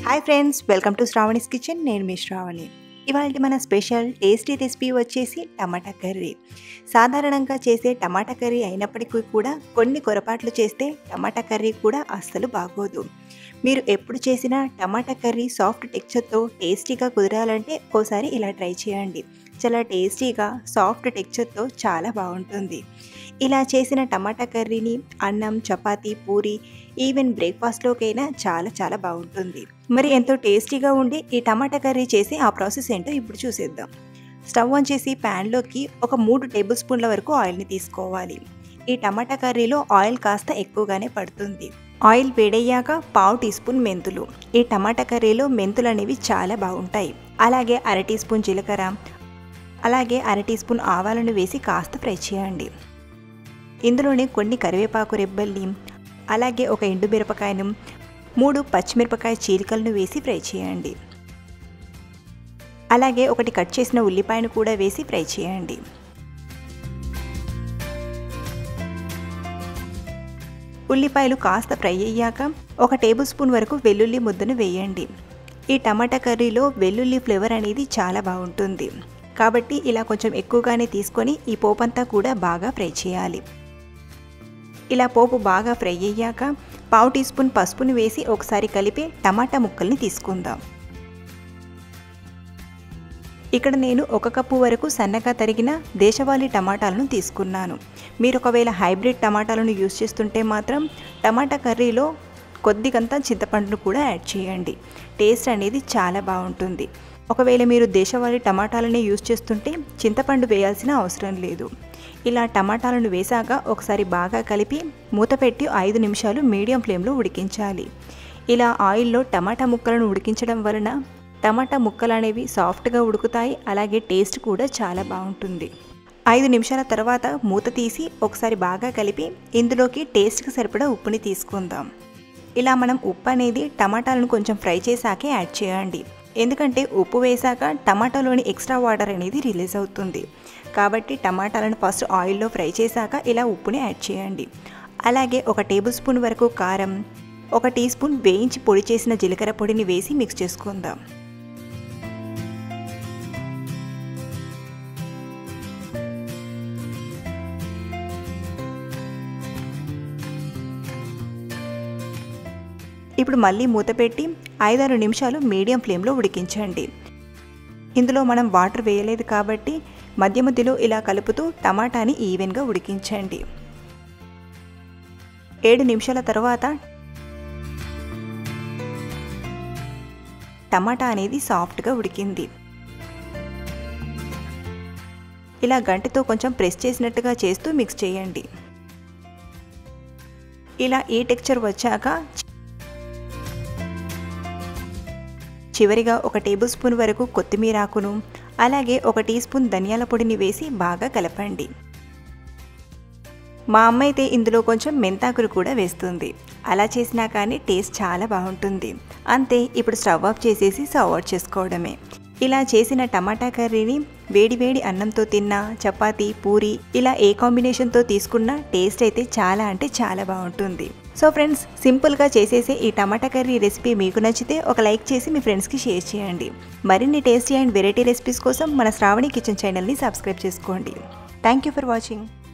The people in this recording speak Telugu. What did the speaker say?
hi friends welcome to Sravani's kitchen నేను మీ శ్రావణి ఇవాళ మన స్పెషల్ టేస్టీ రెసిపీ వచ్చేసి టమాటా కర్రీ సాధారణంగా చేసే టమాటా కర్రీ అయినప్పటికీ కూడా కొన్ని పొరపాట్లు చేస్తే టమాటా కర్రీ కూడా అస్సలు బాగోదు మీరు ఎప్పుడు చేసినా టమాటా కర్రీ సాఫ్ట్ టెక్చర్తో టేస్టీగా కుదరాలంటే ఓసారి ఇలా ట్రై చేయండి చాలా టేస్టీగా సాఫ్ట్ టెక్చర్తో చాలా బాగుంటుంది ఇలా చేసిన టమాటా కర్రీని అన్నం చపాతీ పూరి ఈవెన్ బ్రేక్ఫాస్ట్లోకైనా చాలా చాలా బాగుంటుంది మరి ఎంతో టేస్టీగా ఉండి ఈ టమాటా కర్రీ చేసి ఆ ప్రాసెస్ ఏంటో ఇప్పుడు చూసేద్దాం స్టవ్ ఆన్ చేసి ప్యాన్లోకి ఒక మూడు టేబుల్ స్పూన్ల వరకు ఆయిల్ని తీసుకోవాలి ఈ టమాటా కర్రీలో ఆయిల్ కాస్త ఎక్కువగానే పడుతుంది ఆయిల్ వేడయ్యాక పావు టీ స్పూన్ మెంతులు ఈ టమాటా కర్రీలో మెంతులు అనేవి చాలా బాగుంటాయి అలాగే అర టీ స్పూన్ జీలకర్ర అలాగే అర టీ స్పూన్ ఆవాలను వేసి కాస్త ఫ్రై చేయండి ఇందులోనే కొన్ని కరివేపాకు రెబ్బల్ని అలాగే ఒక ఎండు మిరపకాయను మూడు పచ్చిమిరపకాయ చీలికలను వేసి ఫ్రై చేయండి అలాగే ఒకటి కట్ చేసిన ఉల్లిపాయను కూడా వేసి ఫ్రై చేయండి ఉల్లిపాయలు కాస్త ఫ్రై అయ్యాక ఒక టేబుల్ స్పూన్ వరకు వెల్లుల్లి ముద్దను వేయండి ఈ టమాటా కర్రీలో వెల్లుల్లి ఫ్లేవర్ అనేది చాలా బాగుంటుంది కాబట్టి ఇలా కొంచెం ఎక్కువగానే తీసుకొని ఈ పోపంతా కూడా బాగా ఫ్రై చేయాలి ఇలా పోపు బాగా ఫ్రై అయ్యాక పావు టీ స్పూన్ పసుపుని వేసి ఒకసారి కలిపి టమాటా ముక్కల్ని తీసుకుందాం ఇక్కడ నేను ఒక కప్పు వరకు సన్నగా తరిగిన దేశవాళీ టమాటాలను తీసుకున్నాను మీరు ఒకవేళ హైబ్రిడ్ టమాటాలను యూస్ చేస్తుంటే మాత్రం టమాటా కర్రీలో కొద్దిగంతా చింతపండును కూడా యాడ్ చేయండి టేస్ట్ అనేది చాలా బాగుంటుంది ఒకవేళ మీరు దేశవాళీ టమాటాలని యూస్ చేస్తుంటే చింతపండు వేయాల్సిన అవసరం లేదు ఇలా టమాటాలను వేసాక ఒకసారి బాగా కలిపి మూత పెట్టి ఐదు నిమిషాలు మీడియం ఫ్లేమ్లో ఉడికించాలి ఇలా ఆయిల్లో టమాటా ముక్కలను ఉడికించడం వలన టమాటా ముక్కలు అనేవి సాఫ్ట్గా ఉడుకుతాయి అలాగే టేస్ట్ కూడా చాలా బాగుంటుంది ఐదు నిమిషాల తర్వాత మూత తీసి ఒకసారి బాగా కలిపి ఇందులోకి టేస్ట్కి సరిపడా ఉప్పుని తీసుకుందాం ఇలా మనం ఉప్పు అనేది టమాటాలను కొంచెం ఫ్రై చేశాకే యాడ్ చేయండి ఎందుకంటే ఉప్పు వేశాక టమాటాలోని ఎక్స్ట్రా వాటర్ అనేది రిలీజ్ అవుతుంది కాబట్టి టమాటాలను ఫస్ట్ ఆయిల్లో ఫ్రై చేశాక ఇలా ఉప్పుని యాడ్ చేయండి అలాగే ఒక టేబుల్ స్పూన్ వరకు కారం ఒక టీ స్పూన్ వేయించి పొడి చేసిన జీలకర్ర పొడిని వేసి మిక్స్ చేసుకుందాం ఇప్పుడు మళ్ళీ మూత పెట్టి ఐదారు నిమిషాలు మీడియం ఫ్లేమ్లో ఉడికించండి ఇందులో మనం వాటర్ వేయలేదు కాబట్టి మధ్య మధ్యలో ఇలా కలుపుతూ టమాటాని ఈవెన్గా ఉడికించండి ఏడు నిమిషాల తర్వాత టమాటా అనేది సాఫ్ట్గా ఉడికింది ఇలా గంటతో కొంచెం ప్రెస్ చేసినట్టుగా చేస్తూ మిక్స్ చేయండి ఇలా ఈ టెక్చర్ వచ్చాక చివరిగా ఒక టేబుల్ స్పూన్ వరకు కొత్తిమీర ఆకును అలాగే ఒక టీ స్పూన్ ధనియాల పొడిని వేసి బాగా కలపండి మా అమ్మ అయితే ఇందులో కొంచెం మెంతాకులు కూడా వేస్తుంది అలా చేసినా కానీ టేస్ట్ చాలా బాగుంటుంది అంతే ఇప్పుడు స్టవ్ ఆఫ్ చేసేసి సర్వ్ అవుట్ చేసుకోవడమే ఇలా చేసిన టమాటా కర్రీని వేడివేడి అన్నంతో తిన్నా చపాతీ పూరి ఇలా ఏ కాంబినేషన్తో తీసుకున్నా టేస్ట్ అయితే చాలా అంటే చాలా బాగుంటుంది సో ఫ్రెండ్స్ సింపుల్గా చేసేసే ఈ టమాటా కర్రీ రెసిపీ మీకు నచ్చితే ఒక లైక్ చేసి మీ ఫ్రెండ్స్కి షేర్ చేయండి మరిన్ని టేస్టీ అండ్ వెరైటీ రెసిపీస్ కోసం మన శ్రావణి కిచెన్ ఛానల్ని సబ్స్క్రైబ్ చేసుకోండి థ్యాంక్ యూ ఫర్ వాచింగ్